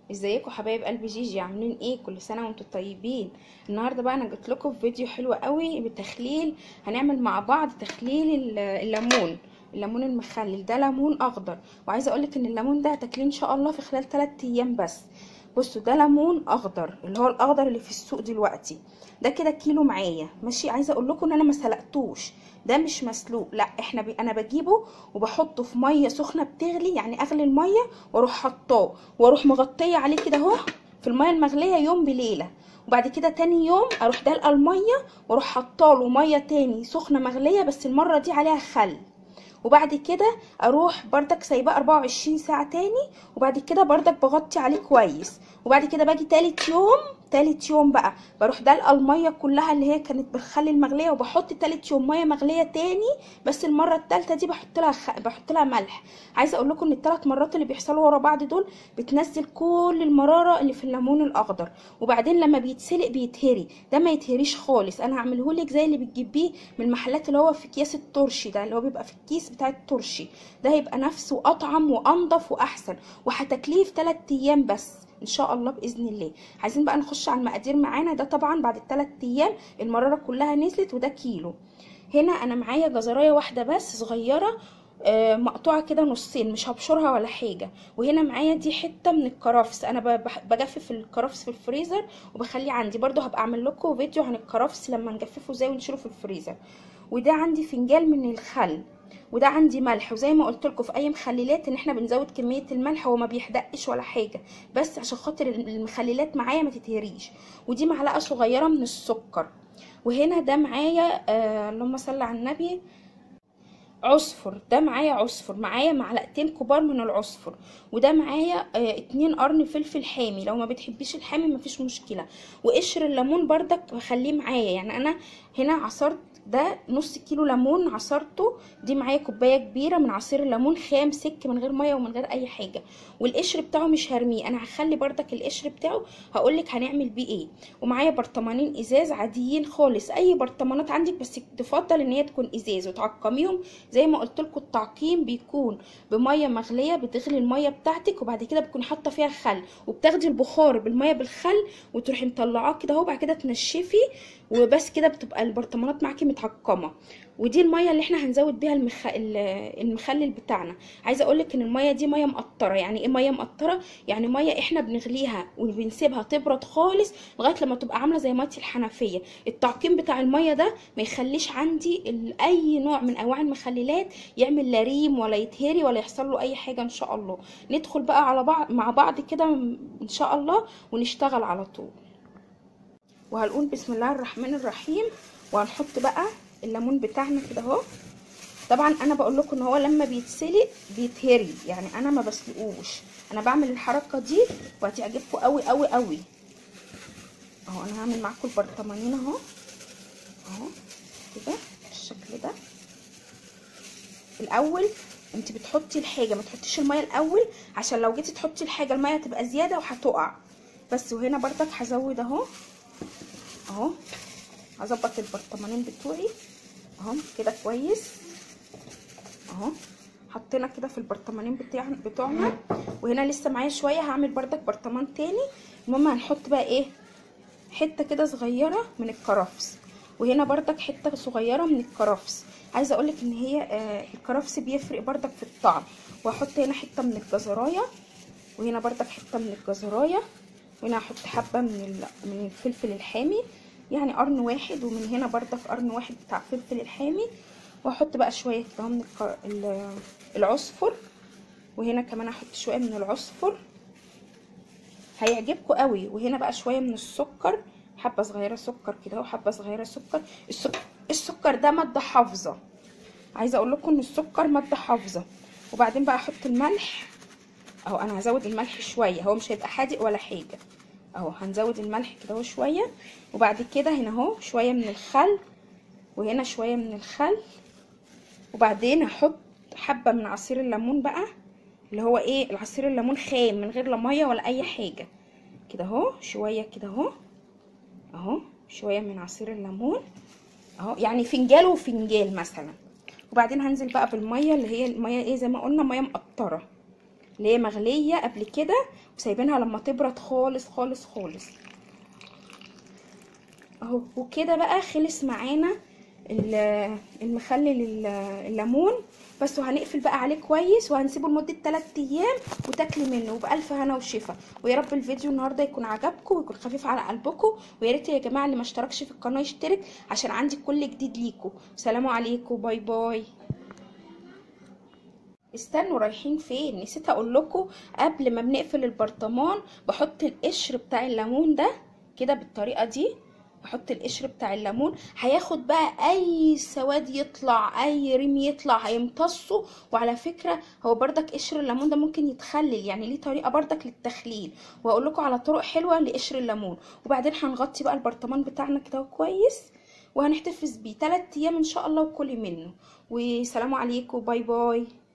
ازيكم حبايب قلب جيجي عاملين ايه كل سنه وانتم طيبين النهارده بقى انا جبت لكم فيديو حلو قوي بالتخليل هنعمل مع بعض تخليل ال- الليمون الليمون المخلل ده ليمون اخضر وعايزه اقولك ان الليمون ده هتاكليه ان شاء الله في خلال 3 ايام بس بصوا ده ليمون اخضر اللي هو الاخضر اللي في السوق دلوقتي ده كده كيلو معايا ماشي عايزه اقول لكم ان انا ما سلقتوش ده مش مسلوق لا احنا بي... انا بجيبه وبحطه في ميه سخنه بتغلي يعني اغلي الميه واروح حطاه واروح مغطيه عليه كده اهو في الميه المغليه يوم بليله وبعد كده تاني يوم اروح دلقه الميه واروح حطاله ميه تاني سخنه مغليه بس المره دي عليها خل وبعد كده اروح بردك سايباه 24 ساعه تاني وبعد كده بردك بغطي عليه كويس وبعد كده باجي تالت يوم تالت يوم بقى بروح دلقه الميه كلها اللي هي كانت بالخل المغليه وبحط تالت يوم ميه مغليه تاني بس المره التالته دي بحط لها خ... بحط لها ملح عايزه اقول لكم ان الثلاث مرات اللي بيحصلوا ورا بعض دول بتنزل كل المراره اللي في الليمون الاخضر وبعدين لما بيتسلق بيتهري ده ما يتهريش خالص انا هعمله لك زي اللي بتجيبيه من المحلات اللي هو في اكياس الترشي ده اللي هو بيبقى في الكيس بتاع الترشي ده هيبقى نفسه اطعم وانضف واحسن وهتاكليه في 3 ايام بس ان شاء الله باذن الله عايزين بقى نخش على المقادير معانا ده طبعا بعد الثلاث ايام المراره كلها نزلت وده كيلو هنا انا معايا جزرايه واحده بس صغيره آه مقطوعه كده نصين مش هبشرها ولا حاجه وهنا معايا دي حته من الكرفس انا بجفف الكرفس في الفريزر وبخليه عندي برضو هبقى اعمل لكم فيديو عن الكرفس لما نجففه ازاي ونشيله في الفريزر وده عندي فنجان من الخل وده عندي ملح وزي ما قلت لكم في اي مخللات ان احنا بنزود كميه الملح هو ما بيحدقش ولا حاجه بس عشان خاطر المخللات معايا ما تتهريش ودي معلقه صغيره من السكر وهنا ده معايا آه اللهم صل على النبي عصفر ده معايا عصفر معايا معلقتين كبار من العصفر وده معايا آه اتنين قرن فلفل حامي لو ما بتحبيش الحامي مفيش مشكله وقشر الليمون بردك بخليه معايا يعني انا هنا عصرت ده نص كيلو ليمون عصرته دي معايا كوبايه كبيره من عصير الليمون خام سك من غير ميه ومن غير اي حاجه والقشر بتاعه مش هرميه انا هخلي بردك القشر بتاعه هقولك هنعمل بيه ايه ومعايا برطمانين ازاز عاديين خالص اي برطمانات عندك بس تفضل ان هي تكون ازاز وتعقميهم زي ما قلت لكم التعقيم بيكون بميه مغليه بتغلي الميه بتاعتك وبعد كده بتكون حاطه فيها خل وبتاخدي البخار بالميه بالخل وتروحي مطلعاه كده اهو بعد كده تنشفي وبس كده بتبقى البرطمانات معاكي متعقمه ودي الميه اللي احنا هنزود بيها المخ... المخلل بتاعنا عايزه اقولك ان الميه دي ميه مقطره يعني ايه ميه مقطره يعني ميه احنا بنغليها وبنسيبها تبرد خالص لغايه لما تبقى عامله زي ميه الحنفيه التعقيم بتاع الميه ده ما يخليش عندي اي نوع من انواع المخللات يعمل لا ريم ولا يتهري ولا يحصل له اي حاجه ان شاء الله ندخل بقى على بعض مع بعض كده ان شاء الله ونشتغل على طول وهنقول بسم الله الرحمن الرحيم وهنحط بقى الليمون بتاعنا كده اهو طبعا انا بقول لكم ان هو لما بيتسلق بيتهري يعني انا ما بسلقوش انا بعمل الحركه دي وهتعجبكم قوي قوي قوي اهو انا هعمل معاكم البرطمانين اهو اهو كده بالشكل ده الاول انت بتحطي الحاجه ما تحطيش الميه الاول عشان لو جيتي تحطي الحاجه الميه هتبقى زياده وهتقع بس وهنا برضك هزود اهو اهو هظبط البرطمانين بتوعي اهو كده كويس اهو حطينا كده في البرطمانين بتاعنا بتوعنا وهنا لسه معايا شويه هعمل بردك برطمان تاني المهم هنحط بقى ايه حته كده صغيره من الكرفس وهنا بردك حته صغيره من الكرفس عايزه اقولك ان هي آه الكرفس بيفرق بردك في الطعم وهحط هنا حته من الجزرايه وهنا بردك حته من الجزرايه وهنا هحط حبه من من الفلفل الحامي يعني قرن واحد ومن هنا بردك قرن واحد بتاع فلفل الحامي واحط بقى شويه كده من العصفر وهنا كمان احط شويه من العصفر هيعجبكم قوي وهنا بقى شويه من السكر حبه صغيره سكر كده وحبه صغيره سكر السكر السكر ده ماده حافظه عايزه اقول لكم ان السكر ماده حافظه وبعدين بقى احط الملح اهو انا هزود الملح شويه هو مش هيبقى حادق ولا حاجه اهو هنزود الملح كده اهو شويه وبعد كده هنا اهو شويه من الخل وهنا شويه من الخل وبعدين هحط حبه من عصير الليمون بقى اللي هو ايه العصير الليمون خام من غير لا ميه ولا اي حاجه كده اهو شويه كده اهو اهو شويه من عصير الليمون اهو يعني فنجان وفنجان مثلا وبعدين هنزل بقى بالميه اللي هي الميه ايه زي ما قلنا ميه مقطره اللي هي مغليه قبل كده وسايبينها لما تبرد خالص خالص خالص اهو وكده بقى خلص معانا ال- المخلل ال- الليمون بس وهنقفل بقى عليه كويس وهنسيبه لمده 3 ايام وتاكلي منه وبالف هنا وشفا ويا رب الفيديو النهارده يكون عجبكم ويكون خفيف على قلبكم ويا ريت يا جماعه اللي ما اشتركش في القناه يشترك عشان عندي كل جديد ليكم سلام عليكم باي باي استنوا رايحين فين نسيت اقول لكم قبل ما بنقفل البرطمان بحط القشر بتاع الليمون ده كده بالطريقه دي بحط القشر بتاع الليمون هياخد بقى اي سواد يطلع اي ريم يطلع هيمتصه وعلى فكره هو بردك قشر الليمون ده ممكن يتخلل يعني ليه طريقه بردك للتخليل واقول لكم على طرق حلوه لقشر الليمون وبعدين هنغطي بقى البرطمان بتاعنا كده كويس وهنحتفظ بيه 3 ايام ان شاء الله وكلي منه وسلام عليكم باي باي